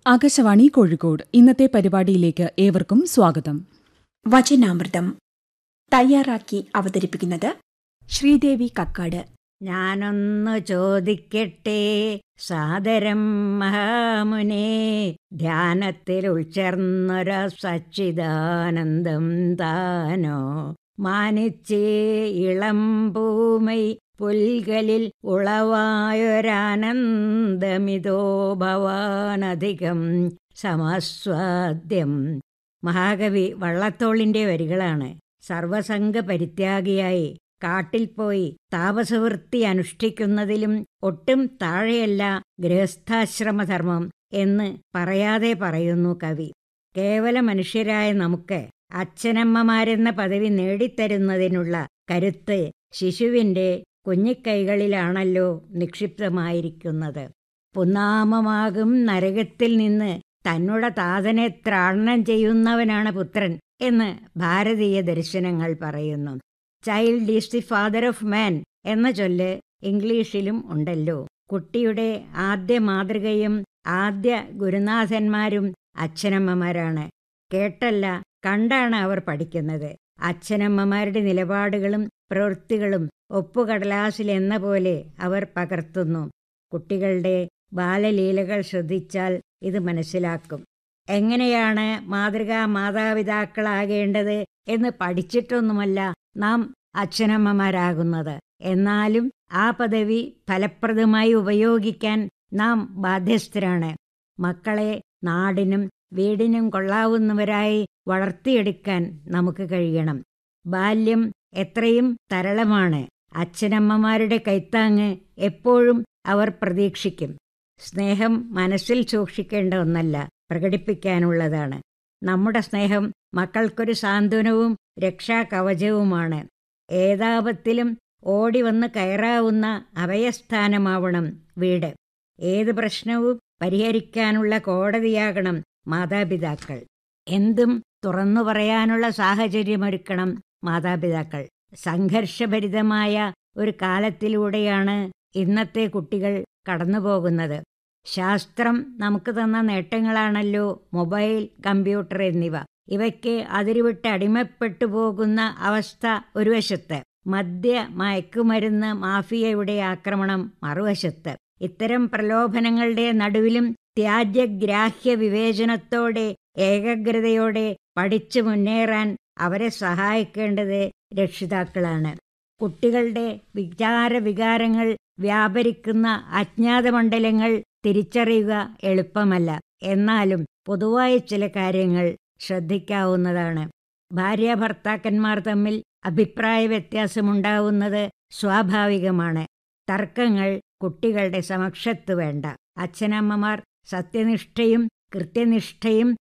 ആകാശവാണി കോഴിക്കോട് ഇന്നത്തെ പരിപാടിയിലേക്ക് ഏവർക്കും സ്വാഗതം വചനാമൃതം തയ്യാറാക്കി അവതരിപ്പിക്കുന്നത് ശ്രീദേവി കക്കാട് ഞാനൊന്നു ചോദിക്കട്ടെ സാദരം മഹാമുനെ ധ്യാനത്തിൽ ഉൾച്ചേർന്നൊര സച്ചിദാനന്ദം താനോ മാനിച്ചേ ഇളം പൂമൈ പുൽകലിൽ ഉളവായൊരാനന്ദമിതോ ഭവാനധികം സമസ്വാദ്യം മഹാകവി വള്ളത്തോളിന്റെ വരികളാണ് സർവസംഘ പരിത്യാഗിയായി കാട്ടിൽ പോയി താപസവൃത്തി അനുഷ്ഠിക്കുന്നതിലും ഒട്ടും താഴെയല്ല ഗൃഹസ്ഥാശ്രമധർമ്മം എന്ന് പറയാതെ പറയുന്നു കവി കേവല മനുഷ്യരായ നമുക്ക് അച്ഛനമ്മമാരെന്ന പദവി നേടിത്തരുന്നതിനുള്ള കരുത്ത് ശിശുവിന്റെ കുഞ്ഞിക്കൈകളിലാണല്ലോ നിക്ഷിപ്തമായിരിക്കുന്നത് പുന്നാമമാകും നരകത്തിൽ നിന്ന് തന്നുടെ താതനെ ത്രാടനം ചെയ്യുന്നവനാണ് പുത്രൻ എന്ന് ഭാരതീയ ദർശനങ്ങൾ പറയുന്നു child is the father of man എന്ന ചൊല്ല് ഇംഗ്ലീഷിലും ഉണ്ടല്ലോ കുട്ടിയുടെ ആദ്യ മാതൃകയും ആദ്യ ഗുരുനാഥന്മാരും അച്ഛനമ്മമാരാണ് കേട്ടല്ല കണ്ടാണ് അവർ പഠിക്കുന്നത് അച്ഛനമ്മമാരുടെ നിലപാടുകളും പ്രവൃത്തികളും ഒപ്പുകടലാസിലെന്ന പോലെ അവർ പകർത്തുന്നു കുട്ടികളുടെ ബാലലീലകൾ ശ്രദ്ധിച്ചാൽ ഇത് മനസ്സിലാക്കും എങ്ങനെയാണ് മാതൃകാ മാതാപിതാക്കളാകേണ്ടത് എന്ന് പഠിച്ചിട്ടൊന്നുമല്ല നാം അച്ഛനമ്മമാരാകുന്നത് എന്നാലും ആ പദവി ഫലപ്രദമായി ഉപയോഗിക്കാൻ നാം ബാധ്യസ്ഥരാണ് മക്കളെ നാടിനും വീടിനും കൊള്ളാവുന്നവരായി വളർത്തിയെടുക്കാൻ നമുക്ക് കഴിയണം ബാല്യം എത്രയും തരളമാണ് അച്ഛനമ്മമാരുടെ കൈത്താങ്ങ് എപ്പോഴും അവർ പ്രതീക്ഷിക്കും സ്നേഹം മനസ്സിൽ സൂക്ഷിക്കേണ്ട ഒന്നല്ല പ്രകടിപ്പിക്കാനുള്ളതാണ് നമ്മുടെ സ്നേഹം മക്കൾക്കൊരു സാന്ത്വനവും രക്ഷാകവചവുമാണ് ഏതാപത്തിലും ഓടി വന്ന് കയറാവുന്ന അഭയസ്ഥാനമാവണം വീട് ഏത് പ്രശ്നവും പരിഹരിക്കാനുള്ള കോടതിയാകണം മാതാപിതാക്കൾ എന്തും തുറന്നു പറയാനുള്ള സാഹചര്യമൊരുക്കണം മാതാപിതാക്കൾ സംഘർഷഭരിതമായ ഒരു കാലത്തിലൂടെയാണ് ഇന്നത്തെ കുട്ടികൾ കടന്നുപോകുന്നത് ശാസ്ത്രം നമുക്ക് തന്ന നേട്ടങ്ങളാണല്ലോ മൊബൈൽ കമ്പ്യൂട്ടർ എന്നിവ ഇവയ്ക്ക് അതിരുവിട്ട് അടിമപ്പെട്ടു പോകുന്ന അവസ്ഥ ഒരു വശത്ത് മദ്യ മയക്കുമരുന്ന് മാഫിയയുടെ ആക്രമണം മറുവശത്ത് ഇത്തരം പ്രലോഭനങ്ങളുടെ നടുവിലും ത്യാജ്യഗ്രാഹ്യ വിവേചനത്തോടെ ഏകാഗ്രതയോടെ പഠിച്ചു മുന്നേറാൻ അവരെ സഹായിക്കേണ്ടത് രക്ഷിതാക്കളാണ് കുട്ടികളുടെ വിചാര വികാരങ്ങൾ വ്യാപരിക്കുന്ന അജ്ഞാതമണ്ഡലങ്ങൾ തിരിച്ചറിയുക എളുപ്പമല്ല എന്നാലും പൊതുവായ ചില കാര്യങ്ങൾ ശ്രദ്ധിക്കാവുന്നതാണ് ഭാര്യ ഭർത്താക്കന്മാർ തമ്മിൽ അഭിപ്രായ വ്യത്യാസമുണ്ടാവുന്നത് സ്വാഭാവികമാണ് തർക്കങ്ങൾ കുട്ടികളുടെ സമക്ഷത്ത് വേണ്ട അച്ഛനമ്മമാർ സത്യനിഷ്ഠയും കൃത്യനിഷ്ഠയും